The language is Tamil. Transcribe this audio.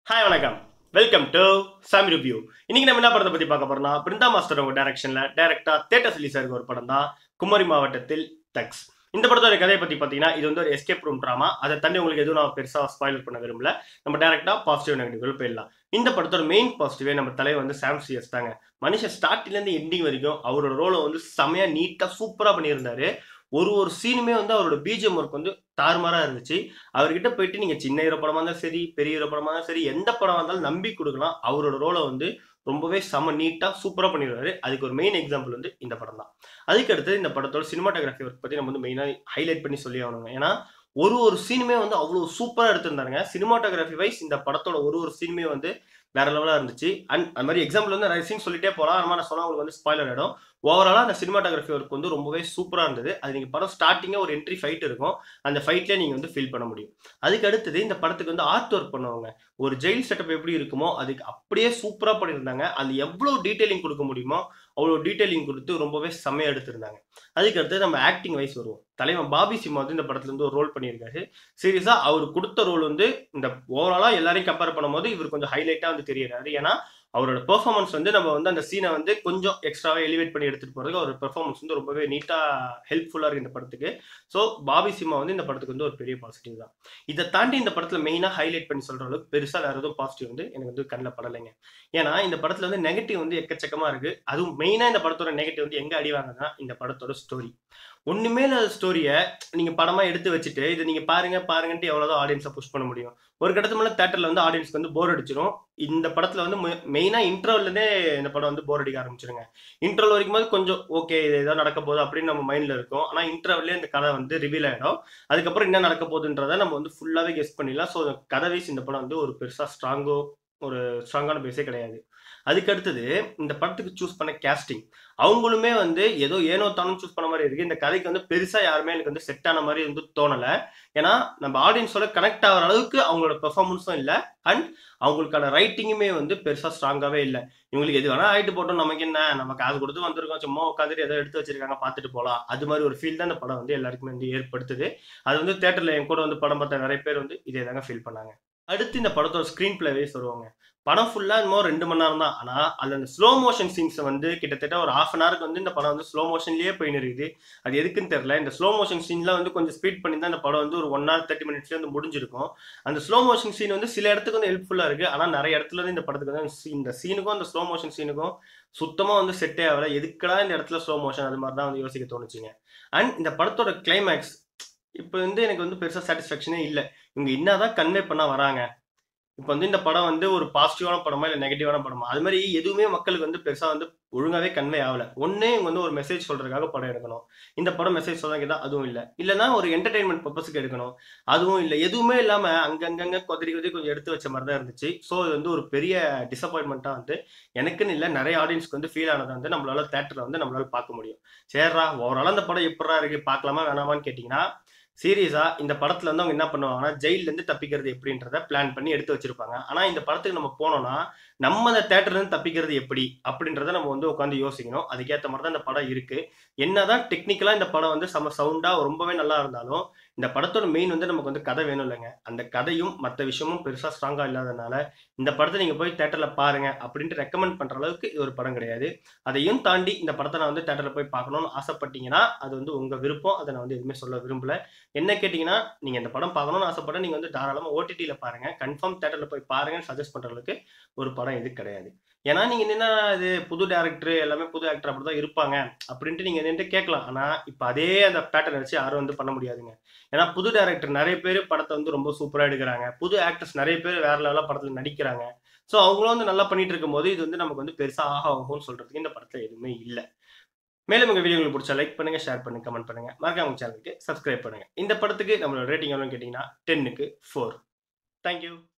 ஹாய் வணக்கம் வெல்கம் டு சாமி ரிவ்யூ இன்னைக்கு நம்ம என்ன படத்தை பத்தி பார்க்க போறோம்னா பிருந்தா மாஸ்டர் அவங்க டைரக்ஷன்ல டைரக்டா தேட்டர் ரிலீஸ் ஆகிற ஒரு படம் தான் குமரி மாவட்டத்தில் தக்ஸ் இந்த படத்தோட கதையை பத்தி பாத்தீங்கன்னா இது வந்து ஒரு எஸ்கேப் ரூம் ட்ராமா அதை தண்ணி உங்களுக்கு எதுவும் நான் பெருசா ஸ்பாயில் பண்ண விரும்பல நம்ம டேரக்டா பாசிட்டிவ் நெகட்டிவ் போயிடலாம் இந்த படத்தோட மெயின் பாசிட்டிவே நம்ம தலைவர் வந்து சாம் சிஎஸ் தாங்க மனுஷன் ஸ்டார்டிங்ல இருந்து எண்டிங் வரைக்கும் அவரோட ரோலை வந்து செமையா நீட்டா சூப்பரா பண்ணியிருந்தாரு ஒரு ஒரு சீனுமே வந்து அவரோட பிஜிஎம் ஒர்க் வந்து தாறுமாறா இருந்துச்சு அவர்கிட்ட போயிட்டு நீங்க சின்ன ஹீரோ படமா இருந்தாலும் சரி பெரிய ஹீரோ படமா இருந்தாலும் சரி எந்த படமா இருந்தாலும் நம்பி கொடுக்கலாம் அவரோட ரோலை வந்து ரொம்பவே செம நீட்டா சூப்பரா பண்ணிடுவாரு அதுக்கு ஒரு மெயின் எக்ஸாம்பிள் வந்து இந்த படம் தான் அதுக்கு அடுத்து இந்த படத்தோட சினிமாட்டோகிராஃபி ஒர்க் பத்தி நம்ம வந்து மெயினா ஹைலைட் பண்ணி சொல்லி ஆகணுங்க ஏன்னா ஒரு ஒரு சீனுமே வந்து அவ்வளோ சூப்பரா எடுத்திருந்தாருங்க சினிமாட்டோகிராஃபி வைஸ் இந்த படத்தோட ஒரு ஒரு சீனுமே வந்து வேற லெவலா இருந்துச்சு அண்ட் அது மாதிரி எக்ஸாம்பிள் வந்து நிறைய சீன் சொல்லிட்டே போகலாம் ஆனால் நான் சொன்னா உங்களுக்கு வந்து ஸ்பாயிலர் ஆயிடும் ஓவராலாக அந்த சினிமாட்டோகிராஃபி ஒர்க் வந்து ரொம்பவே சூப்பராக இருந்தது அது நீங்கள் படம் ஸ்டார்டிங்காக ஒரு என்ட்ரி ஃபைட் இருக்கும் அந்த ஃபைட்லேயே நீங்கள் வந்து ஃபீல் பண்ண முடியும் அதுக்கு அடுத்தது இந்த படத்துக்கு வந்து ஆர்ட் ஒர்க் பண்ணுவாங்க ஒரு ஜெயில் செட்டப் எப்படி இருக்குமோ அதுக்கு அப்படியே சூப்பராக பண்ணியிருந்தாங்க அது எவ்வளோ டீட்டெயிலிங் கொடுக்க முடியுமோ அவ்வளோ டீட்டெயிலிங் கொடுத்து ரொம்பவே செம்மையாக எடுத்திருந்தாங்க அதுக்கு அடுத்து நம்ம ஆக்டிங் வைஸ் வருவோம் தலைவன் பாபி சிம்மா வந்து இந்த படத்துல இருந்து ஒரு ரோல் பண்ணியிருக்காரு சீரியஸா அவர் கொடுத்த ரோல் வந்து இந்த ஓவராலா எல்லாரையும் கம்பேர் பண்ணும்போது இவர் கொஞ்சம் ஹைலைட்டா வந்து தெரியறாரு ஏன்னா அவரோட பெர்ஃபார்மன்ஸ் வந்து நம்ம வந்து அந்த சீனை வந்து கொஞ்சம் எக்ஸ்ட்ராவே எலிவேட் பண்ணி எடுத்துட்டு போறதுக்கு அவரோட பெர்ஃபார்மன்ஸ் வந்து ரொம்பவே நீட்டா ஹெல்ப்ஃபுல்லா இருக்கு இந்த படத்துக்கு ஸோ பாபி சிம்மா வந்து இந்த படத்துக்கு வந்து ஒரு பெரிய பாசிட்டிவ் தான் இதை தாண்டி இந்த படத்துல மெயினா ஹைலைட் பண்ணி சொல்ற அளவுக்கு பெருசா வேற எதுவும் பாசிட்டிவ் வந்து எனக்கு வந்து கண்ணில் படலைங்க ஏன்னா இந்த படத்துல வந்து நெகட்டிவ் வந்து எக்கச்சக்கமா இருக்கு அதுவும் மெயினா இந்த படத்தோட நெகட்டிவ் வந்து எங்க அடி வாங்குதுன்னா இந்த படத்தோட ஸ்டோரி ஒண்ணுமே இல்லாத ஸ்டோரியை நீங்க படமா எடுத்து வச்சுட்டு இதை நீங்க பாருங்க பாருங்கன்ட்டு எவ்வளவுதான் ஆடியன்ஸை புஷ் பண்ண முடியும் ஒரு கட்டத்து மேல தேட்டர்ல வந்து ஆடியன்ஸ்க்கு வந்து போர் அடிச்சிடும் இந்த படத்துல வந்து மெயினா இன்டர்வல்ல இருந்தே இந்த படம் வந்து போர் அடிக்க ஆரம்பிச்சிருங்க இன்டர்வல் வரைக்கும் போது கொஞ்சம் ஓகே இது ஏதோ நடக்க போகுது அப்படின்னு நம்ம மைண்ட்ல இருக்கும் ஆனா இன்டர்வல்லே இந்த கதை வந்து ரிவீல் ஆயிடும் அதுக்கப்புறம் என்ன நடக்க போகுதுன்றதை நம்ம வந்து ஃபுல்லாவே கெஸ் பண்ணிடலாம் ஸோ கதை வைஸ் இந்த படம் வந்து ஒரு பெருசா ஸ்ட்ராங்கோ ஒரு ஸ்ட்ராங்கான பேஸே கிடையாது அதுக்கு அடுத்தது இந்த படத்துக்கு சூஸ் பண்ண கேஸ்டிங் அவங்களுமே வந்து ஏதோ ஏனோ தானும் சூஸ் பண்ண மாதிரி இருக்கு இந்த கதைக்கு வந்து பெருசா யாருமே எனக்கு வந்து செட் ஆன மாதிரி வந்து தோணல ஏன்னா நம்ம ஆடியன்ஸோட கனெக்ட் ஆகிற அளவுக்கு அவங்களோட பெர்ஃபார்மன்ஸும் இல்லை அண்ட் அவங்களுக்கான ரைட்டிங்குமே வந்து பெருசா ஸ்ட்ராங்காவே இல்லை இவங்களுக்கு எது வேணா ஆயிட்டு போட்டோம் நமக்கு என்ன நம்ம காசு கொடுத்து வந்திருக்கோம் சும்மா உட்காந்துட்டு ஏதோ எடுத்து வச்சிருக்காங்க பார்த்துட்டு போகலாம் அது மாதிரி ஒரு ஃபீல் தான் இந்த படம் வந்து எல்லாருக்குமே வந்து ஏற்படுத்துது அது வந்து தேட்டர்ல என் கூட வந்து படம் பார்த்த நிறைய பேர் வந்து இதே தாங்க ஃபீல் பண்ணாங்க அடுத்து இந்த படத்தோட ஸ்க்ரீன் பிளேவே சொல்லுவாங்க படம் ஃபுல்லா இன்னும் ரெண்டு மணி நேரம் தான் ஆனா அதுல அந்த ஸ்லோ மோஷன் சீன்ஸ் வந்து கிட்டத்தட்ட ஒரு ஹாஃப் அன் ஹவருக்கு வந்து இந்த படம் வந்து ஸ்லோ மோஷன்லயே போயின்னு இருக்குது அது எதுக்குன்னு தெரியல இந்த ஸ்லோ மோஷன் சீன்லாம் வந்து கொஞ்சம் ஸ்பீட் பண்ணி தான் இந்த படம் வந்து ஒரு ஒன் ஹவர் தேர்ட்டி மினிட்ஸ்ல வந்து முடிஞ்சிருக்கும் அந்த ஸ்லோ மோஷன் சீன் வந்து சில இடத்துக்கு வந்து ஹெல்ப்ஃபுல்லா இருக்கு ஆனா நிறைய இடத்துல வந்து இந்த படத்துக்கு வந்து இந்த சீனுக்கும் அந்த ஸ்லோ மோஷன் சீனுக்கும் சுத்தமா வந்து செட்டே ஆகல எதுக்கடா இந்த இடத்துல ஸ்லோ மோஷன் அது மாதிரி தான் வந்து யோசிக்க தோணுச்சுங்க அண்ட் இந்த படத்தோட கிளைமேக்ஸ் இப்போ வந்து எனக்கு வந்து பெருசாக சாட்டிஸ்ஃபேக்ஷனே இல்லை இவங்க என்னதான் கன்வே பண்ண வராங்க இப்போ வந்து இந்த படம் வந்து ஒரு பாசிட்டிவான படமா இல்லை நெகட்டிவான படமா அது மாதிரி எதுவுமே மக்களுக்கு வந்து பெருசாக வந்து ஒழுங்காவே கன்வே ஆகல ஒன்னே இவங்க வந்து ஒரு மெசேஜ் சொல்றதுக்காக படம் எடுக்கணும் இந்த படம் மெசேஜ் சொல்றாங்க தான் அதுவும் இல்லை இல்லைன்னா ஒரு என்டர்டைன்மெண்ட் பர்பஸுக்கு எடுக்கணும் அதுவும் இல்லை எதுவுமே இல்லாம அங்கங்கங்க கொதறி கொதறி கொஞ்சம் எடுத்து வச்ச மாதிரி தான் இருந்துச்சு ஸோ இது வந்து ஒரு பெரிய டிசப்பாயின்மெண்ட்டாக வந்து எனக்குன்னு இல்லை நிறைய ஆடியன்ஸ்க்கு வந்து ஃபீல் ஆனதை வந்து நம்மளால தேட்டரில் வந்து நம்மளால பார்க்க முடியும் சரிடா ஓவரால் அந்த படம் எப்படா இருக்கு பார்க்கலாமா வேணாமான்னு கேட்டிங்கன்னா சீரியஸா இந்த படத்துல வந்து அவங்க என்ன பண்ணுவாங்கன்னா ஜெயில இருந்து தப்பிக்கிறது எப்படின்றத பிளான் பண்ணி எடுத்து வச்சிருப்பாங்க ஆனா இந்த படத்துக்கு நம்ம போனோம்னா நம்ம அந்த தேட்டர்ல இருந்து தப்பிக்கிறது எப்படி அப்படின்றத நம்ம வந்து உட்காந்து யோசிக்கணும் அதுக்கேற்ற மாதிரி தான் இந்த படம் இருக்கு என்னதான் டெக்னிக்கலா இந்த படம் வந்து செம சவுண்டா ரொம்பவே நல்லா இருந்தாலும் இந்த படத்தோட மெயின் வந்து நமக்கு வந்து கதை வேணும் இல்லைங்க அந்த கதையும் மற்ற விஷயமும் பெருசா ஸ்ட்ராங்கா இல்லாதனால இந்த படத்தை நீங்க போய் தேட்டர்ல பாருங்க அப்படின்ட்டு ரெக்கமெண்ட் பண்ற அளவுக்கு இது ஒரு படம் கிடையாது அதையும் தாண்டி இந்த படத்தை நான் வந்து தேட்டர்ல போய் பார்க்கணும்னு ஆசைப்பட்டீங்கன்னா அது வந்து உங்க விருப்பம் அதை நான் வந்து எதுவுமே சொல்ல விரும்பல என்ன கேட்டீங்கன்னா நீங்க இந்த படம் பார்க்கணும்னு ஆசைப்பட நீங்க வந்து தாராளமா ஓடிடியில பாருங்க கன்ஃபார்ம் தேட்டர்ல போய் பாருங்கன்னு சஜஸ்ட் பண்ற அளவுக்கு ஒரு படம் இது கிடையாது ஏன்னா நீங்க என்ன இது புது டேரக்டர் எல்லாமே புது ஆக்டர் அப்படிதான் இருப்பாங்க அப்படின்ட்டு நீங்க நின்று கேட்கலாம் ஆனா இப்ப அதே அந்த பேட்டர்ன் வச்சு யாரும் வந்து பண்ண முடியாதுங்க ஏன்னா புது டேரக்டர் நிறைய பேர் படத்தை வந்து ரொம்ப சூப்பரா எடுக்கிறாங்க புது ஆக்டர்ஸ் நிறைய பேர் வேற லெவலா படத்துல நடிக்கிறாங்க ஸோ அவங்களும் வந்து நல்லா பண்ணிட்டு இருக்கும் போது இது வந்து நமக்கு வந்து பெருசா ஆக ஆகும்னு சொல்றதுக்கு இந்த படத்துல எதுவுமே இல்லை மேலும் உங்க வீடியோ உங்களுக்கு பிடிச்சா லைக் பண்ணுங்க ஷேர் பண்ணுங்க கமெண்ட் பண்ணுங்க மறக்காம உங்க சேனலுக்கு சப்ஸ்கிரைப் பண்ணுங்க இந்த படத்துக்கு நம்மளோட ரேட்டிங் எவ்வளோன்னு கேட்டீங்கன்னா டென்னுக்கு ஃபோர் தேங்க்யூ